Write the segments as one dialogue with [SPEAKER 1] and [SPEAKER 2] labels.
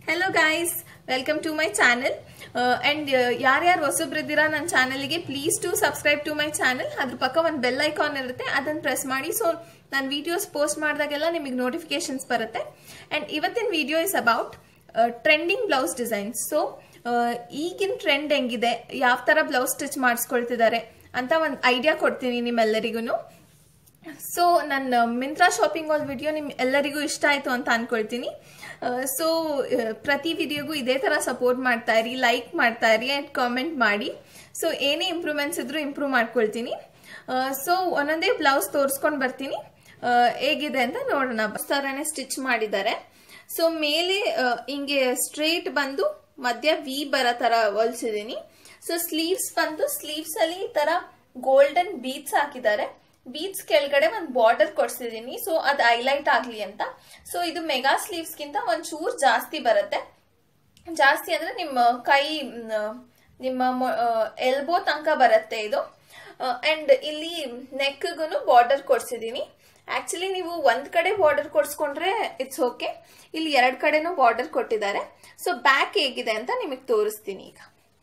[SPEAKER 1] hello guys welcome to my channel and ಯಾರ್ಯಾರು ಹೊಸಬ್ರಿದ್ದೀರಾ ನನ್ನ ಚಾನಲ್ಗೆ please to subscribe to my channel ಅದ್ರ ಪಕ್ಕ ಒಂದು ಬೆಲ್ ಐಕಾನ್ ಇರುತ್ತೆ ಅದನ್ನು ಪ್ರೆಸ್ ಮಾಡಿ ಸೊ ನಾನು ವಿಡಿಯೋಸ್ ಪೋಸ್ಟ್ ಮಾಡಿದಾಗೆಲ್ಲ ನಿಮಗೆ ನೋಟಿಫಿಕೇಶನ್ಸ್ ಬರುತ್ತೆ ಅಂಡ್ ಇವತ್ತಿನ video is about trending blouse designs so ಈಗಿನ ಟ್ರೆಂಡ್ ಹೆಂಗಿದೆ ಯಾವ ಥರ ಬ್ಲೌಸ್ ಸ್ಟಿಚ್ ಮಾಡಿಸ್ಕೊಳ್ತಿದ್ದಾರೆ ಅಂತ ಒಂದು ಐಡಿಯಾ ಕೊಡ್ತೀನಿ ನಿಮ್ಮೆಲ್ಲರಿಗೂ ಸೊ ನನ್ನ ಮಿಂತ್ರಾ ಶಾಪಿಂಗ್ ಹಾಲ್ ವಿಡಿಯೋ ನಿಮ್ ಎಲ್ಲರಿಗೂ ಇಷ್ಟ ಆಯ್ತು ಅಂತ ಅನ್ಕೊಳ್ತೀನಿ ಸೊ ಪ್ರತಿ ವಿಡಿಯೋಗೂ ಇದೇ ತರ ಸಪೋರ್ಟ್ ಮಾಡ್ತಾ ಇರಿ ಲೈಕ್ ಮಾಡ್ತಾ ಇರಿ ಅಂಡ್ ಕಾಮೆಂಟ್ ಮಾಡಿ ಸೊ ಏನೇ ಇಂಪ್ರೂವ್ಮೆಂಟ್ಸ್ ಇದ್ರೂ ಇಂಪ್ರೂವ್ ಮಾಡ್ಕೊಳ್ತೀನಿ ಸೊ ಒಂದೊಂದೇ ಬ್ಲೌಸ್ ತೋರಿಸ್ಕೊಂಡು ಬರ್ತೀನಿ ಆ, ಹೇಗಿದೆ ಅಂತ ನೋಡೋಣ ಥರನೇ ಸ್ಟಿಚ್ ಮಾಡಿದ್ದಾರೆ ಸೊ ಮೇಲೆ ಆ, ಹಿಂಗೆ ಸ್ಟ್ರೇಟ್ ಬಂದು ಮಧ್ಯ ವಿ ಬರೋ ತರ ಹೊಲ್ಸಿದೀನಿ ಸೊ ಸ್ಲೀವ್ಸ್ ಬಂದು ಸ್ಲೀವ್ಸ್ ಅಲ್ಲಿ ಈ ತರ ಗೋಲ್ಡನ್ ಬೀಡ್ಸ್ ಹಾಕಿದ್ದಾರೆ ಬೀಡ್ಸ್ ಕೆಳಗಡೆ ಒಂದು ಬಾರ್ಡರ್ ಕೊಡ್ಸಿದೀನಿ ಸೊ ಅದು ಹೈಲೈಟ್ ಆಗ್ಲಿ ಅಂತ ಸೊ ಇದು ಮೆಗಾ ಸ್ಲೀವ್ಸ್ ಗಿಂತ ಒಂದ್ ಚೂರ್ ಜಾಸ್ತಿ ಬರುತ್ತೆ ಜಾಸ್ತಿ ಅಂದ್ರೆ ನಿಮ್ಮ ಕೈ ಮ್, ನಿಮ್ಮ ಎಲ್ಬೋ ತನಕ ಬರುತ್ತೆ ಇದು ಅಂಡ್ ಇಲ್ಲಿ ನೆಕ್ಗೂ ಬಾರ್ಡರ್ ಕೊಡ್ಸಿದೀನಿ ಆಕ್ಚುಲಿ ನೀವು ಒಂದ್ ಕಡೆ ಬಾರ್ಡರ್ ಕೊಡ್ಸ್ಕೊಂಡ್ರೆ ಇಟ್ಸ್ ಓಕೆ ಇಲ್ಲಿ ಎರಡ್ ಕಡೆನೂ ಬಾರ್ಡರ್ ಕೊಟ್ಟಿದ್ದಾರೆ ಸೊ ಬ್ಯಾಕ್ ಹೇಗಿದೆ ಅಂತ ನಿಮಗೆ ತೋರಿಸ್ತೀನಿ ಈಗ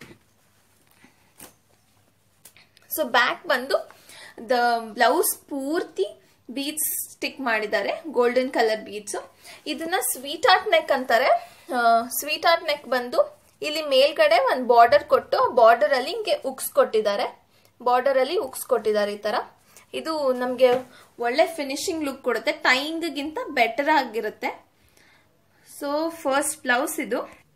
[SPEAKER 1] ಸೊ ಬ್ಯಾಕ್ ಬಂದು ದ ಬ್ಲೌಸ್ ಪೂರ್ತಿ ಬೀಡ್ಸ್ ಸ್ಟಿಕ್ ಮಾಡಿದ್ದಾರೆ ಗೋಲ್ಡನ್ ಕಲರ್ ಬೀಡ್ಸ್ ಇದನ್ನ ಸ್ವೀಟ್ ಆರ್ಟ್ ನೆಕ್ ಅಂತಾರೆ ಸ್ವೀಟ್ ಆರ್ಟ್ ನೆಕ್ ಬಂದು ಇಲ್ಲಿ ಮೇಲ್ಗಡೆ ಒಂದು ಬಾರ್ಡರ್ ಕೊಟ್ಟು ಬಾರ್ಡರ್ ಅಲ್ಲಿ ಹಿಂಗೆ ಉಕ್ಸ್ ಕೊಟ್ಟಿದ್ದಾರೆ ಬಾರ್ಡರ್ ಅಲ್ಲಿ ಉಕ್ಸ್ ಕೊಟ್ಟಿದ್ದಾರೆ ಈ ತರ ಇದು ನಮ್ಗೆ ಒಳ್ಳೆ ಫಿನಿಶಿಂಗ್ ಲುಕ್ ಕೊಡುತ್ತೆ ಟೈಯಿಂಗ್ ಗಿಂತ ಬೆಟರ್ ಆಗಿರುತ್ತೆ ಸೊ ಫಸ್ಟ್ ಬ್ಲೌಸ್ ಇದು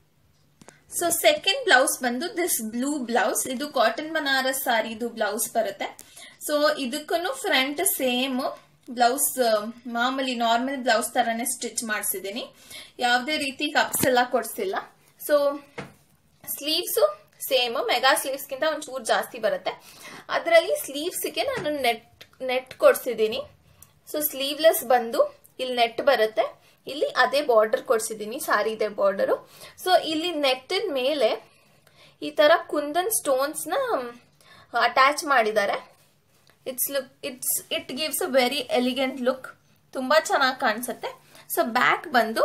[SPEAKER 1] ಸೊ ಸೆಕೆಂಡ್ ಬ್ಲೌಸ್ ಬಂದು ದಿಸ್ ಬ್ಲೂ ಬ್ಲೌಸ್ ಇದು ಕಾಟನ್ ಬನಾರಸ್ ಸಾರಿ ಇದು ಬ್ಲೌಸ್ ಬರುತ್ತೆ ಸೊ ಇದಕ್ಕೂ ಫ್ರಂಟ್ ಸೇಮ್ ಬ್ಲೌಸ್ ಮಾಮೂಲಿ ನಾರ್ಮಲ್ ಬ್ಲೌಸ್ ತರಾನೇ ಸ್ಟಿಚ್ ಮಾಡಿಸಿದೀನಿ ಯಾವುದೇ ರೀತಿ ಕಪ್ಸ್ ಎಲ್ಲ ಕೊಡ್ಸಿಲ್ಲ so sleeves same mega sleeves ಗಿಂತ ಒಂಚೂರು ಜಾಸ್ತಿ ಬರುತ್ತೆ ಅದರಲ್ಲಿ ಸ್ಲೀವ್ಸ್ಗೆ ನಾನು ನೆಟ್ ನೆಟ್ ಕೊಡ್ಸಿದ್ದೀನಿ ಸೊ ಸ್ಲೀವ್ಲೆಸ್ ಬಂದು ಇಲ್ಲಿ ನೆಟ್ ಬರುತ್ತೆ ಇಲ್ಲಿ ಅದೇ ಬಾರ್ಡರ್ ಕೊಡ್ಸಿದ್ದೀನಿ ಸಾರಿ ಇದೆ ಬಾರ್ಡರು ಸೊ ಇಲ್ಲಿ ನೆಟ್ಟಿನ ಮೇಲೆ ಈ ತರ ಕುಂದನ್ ಸ್ಟೋನ್ಸ್ ನ ಅಟ್ಯಾಚ್ ಮಾಡಿದ್ದಾರೆ it's look it's it gives a very elegant look ತುಂಬಾ ಚೆನ್ನಾಗಿ ಕಾಣಿಸುತ್ತೆ ಸೊ ಬ್ಯಾಕ್ ಬಂದು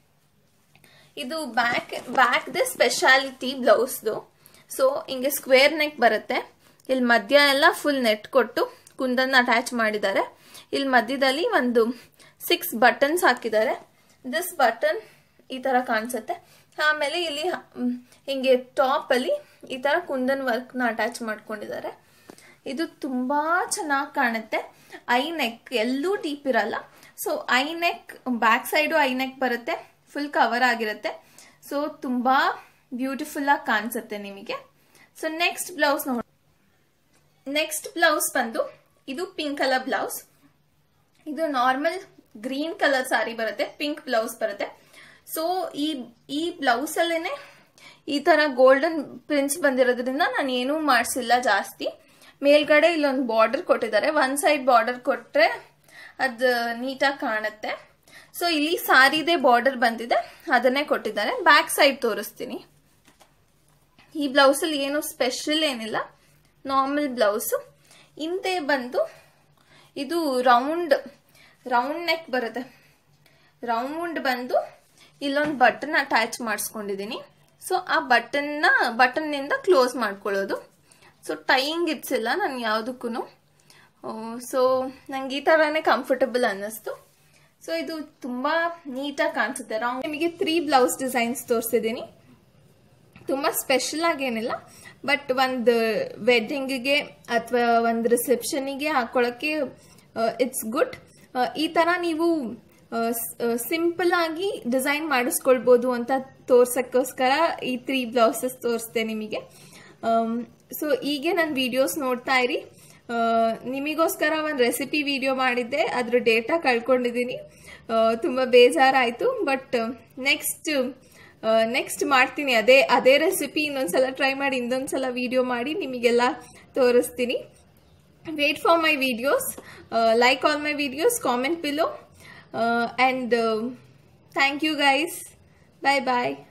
[SPEAKER 1] ಇದು ಬ್ಯಾಕ್ ಬ್ಯಾಕ್ ದ ಸ್ಪೆಷಾಲಿಟಿ ಬ್ಲೌಸ್ದು ಸೊ ಹಿಂಗೆ ಸ್ಕ್ವೇರ್ ನೆಕ್ ಬರುತ್ತೆ ಇಲ್ಲಿ ಮಧ್ಯ ಎಲ್ಲ ಫುಲ್ ನೆಟ್ ಕೊಟ್ಟು ಕುಂದನ್ ಅಟ್ಯಾಚ್ ಮಾಡಿದ್ದಾರೆ ಇಲ್ಲಿ ಮಧ್ಯದಲ್ಲಿ ಒಂದು ಸಿಕ್ಸ್ ಬಟನ್ಸ್ ಹಾಕಿದ್ದಾರೆ ದಿಸ್ ಬಟನ್ ಈ ತರ ಕಾಣಿಸುತ್ತೆ ಆಮೇಲೆ ಇಲ್ಲಿ ಮ್, ಹಿಂಗೆ ಟಾಪ್ ಅಲ್ಲಿ ಈ ತರ ಕುಂದನ್ ವರ್ಕ್ ನ ಅಟ್ಯಾಚ್ ಮಾಡ್ಕೊಂಡಿದ್ದಾರೆ ಇದು ತುಂಬಾ ಚೆನ್ನಾಗಿ ಕಾಣುತ್ತೆ ಐ ನೆಕ್ ಎಲ್ಲೂ ಡೀಪ್ ಇರಲ್ಲ so high neck back side high neck ಬರುತ್ತೆ ಫುಲ್ ಕವರ್ ಆಗಿರುತ್ತೆ ಸೊ ತುಂಬಾ ಬ್ಯೂಟಿಫುಲ್ ಆಗಿ ಕಾಣಿಸುತ್ತೆ ನಿಮಗೆ ಸೊ ನೆಕ್ಸ್ಟ್ ಬ್ಲೌಸ್ ನೋಡಿ ನೆಕ್ಸ್ಟ್ ಬ್ಲೌಸ್ ಬಂದು ಇದು ಪಿಂಕ್ ಕಲರ್ ಬ್ಲೌಸ್ ಇದು ನಾರ್ಮಲ್ ಗ್ರೀನ್ ಕಲರ್ ಸಾರಿ ಬರುತ್ತೆ ಪಿಂಕ್ ಬ್ಲೌಸ್ ಬರುತ್ತೆ ಸೊ ಈ ಈ ಬ್ಲೌಸ್ ಅಲ್ಲೇನೆ ಈ ತರ ಗೋಲ್ಡನ್ ಪ್ರಿಂಟ್ಸ್ ಬಂದಿರೋದ್ರಿಂದ ನಾನು ಏನೂ ಮಾಡಿಸಿಲ್ಲ ಜಾಸ್ತಿ ಮೇಲ್ಗಡೆ ಇಲ್ಲೊಂದು ಬಾರ್ಡರ್ ಕೊಟ್ಟಿದ್ದಾರೆ ಒನ್ ಸೈಡ್ ಬಾರ್ಡರ್ ಕೊಟ್ರೆ ಅದು ನೀಟಾಗಿ ಕಾಣುತ್ತೆ ಸೊ ಇಲ್ಲಿ ಸಾರಿದೆ ಬಾರ್ಡರ್ ಬಂದಿದೆ ಅದನ್ನೇ ಕೊಟ್ಟಿದ್ದಾರೆ ಬ್ಯಾಕ್ ಸೈಡ್ ತೋರಿಸ್ತೀನಿ ಈ ಬ್ಲೌಸಲ್ಲಿ ಏನು ಸ್ಪೆಷಲ್ ಏನಿಲ್ಲ ನಾರ್ಮಲ್ ಬ್ಲೌಸು ಹಿಂದೆ ಬಂದು ಇದು ರೌಂಡ್ ರೌಂಡ್ ನೆಕ್ ಬರುತ್ತೆ ರೌಂಡ್ ಬಂದು ಇಲ್ಲೊಂದು ಬಟನ್ ಅಟ್ಯಾಚ್ ಮಾಡಿಸ್ಕೊಂಡಿದ್ದೀನಿ ಸೊ ಆ ಬಟನ್ನ ಬಟನ್ನಿಂದ ಕ್ಲೋಸ್ ಮಾಡ್ಕೊಳ್ಳೋದು ಸೊ ಟೈಯಿಂಗ್ ಇಡ್ಸಿಲ್ಲ ನಾನು ಯಾವುದಕ್ಕೂ ಸೊ ನಂಗೆ ಈ ಥರನೇ ಕಂಫರ್ಟಬಲ್ ಅನ್ನಿಸ್ತು ಸೊ ಇದು ತುಂಬಾ ನೀಟಾಗಿ ಕಾಣಿಸುತ್ತೆ ರೌಂಡ್ ನಿಮಗೆ ತ್ರೀ ಬ್ಲೌಸ್ ಡಿಸೈನ್ಸ್ ತೋರಿಸಿದ್ದೀನಿ ತುಂಬಾ ಸ್ಪೆಷಲ್ ಆಗೇನಿಲ್ಲ ಬಟ್ ಒಂದು ವೆಡ್ಡಿಂಗ್ಗೆ ಅಥವಾ ಒಂದು ರಿಸೆಪ್ಷನಿಗೆ ಹಾಕೊಳ್ಳೋಕ್ಕೆ ಇಟ್ಸ್ ಗುಡ್ ಈ ತರ ನೀವು ಸಿಂಪಲ್ ಆಗಿ ಡಿಸೈನ್ ಮಾಡಿಸ್ಕೊಳ್ಬೋದು ಅಂತ ತೋರ್ಸಕ್ಕೋಸ್ಕರ ಈ ತ್ರೀ ಬ್ಲೌಸಸ್ ತೋರಿಸ್ದೆ ನಿಮಗೆ ಸೊ ಹೀಗೆ ನನ್ನ ವಿಡಿಯೋಸ್ ನೋಡ್ತಾ ಇರಿ ಆ, ನಿಮಗೋಸ್ಕರ ಒಂದು ರೆಸಿಪಿ ವಿಡಿಯೋ ಮಾಡಿದ್ದೆ ಅದ್ರ ಡೇಟಾ ಕಳ್ಕೊಂಡಿದ್ದೀನಿ ಆ, ತುಂಬ ಬೇಜಾರಾಯಿತು ಬಟ್ ನೆಕ್ಸ್ಟ್ ನೆಕ್ಸ್ಟ್ ಮಾಡ್ತೀನಿ ಅದೇ ಅದೇ ರೆಸಿಪಿ ಇನ್ನೊಂದ್ಸಲ ಟ್ರೈ ಮಾಡಿ ಇನ್ನೊಂದ್ಸಲ ವಿಡಿಯೋ ಮಾಡಿ ನಿಮಗೆಲ್ಲ ತೋರಿಸ್ತೀನಿ wait for my videos like all my videos comment below and thank you guys bye bye